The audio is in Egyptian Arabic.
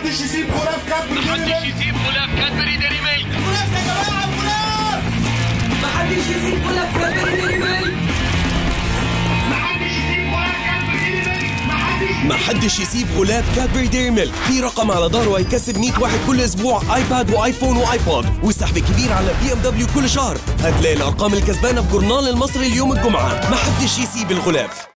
محدش يسيب غلاف كادبري ديري محدش ميلك يسيب غلاف كادبري ديري ميلك غلاف يا جماعه غلاف محدش يسيب غلاف كادبري ديري ميلك محدش يسيب غلاف كادبري ديري ميلك محدش محدش يسيب غلاف كادبري ديري ميلك في رقم على ظهره هيكسب 100 واحد كل اسبوع ايباد وايفون وايبود والسحب كبير على بي ام دبليو كل شهر هتلاقي الارقام الكسبانه في جورنال المصري اليوم الجمعه محدش يسيب الغلاف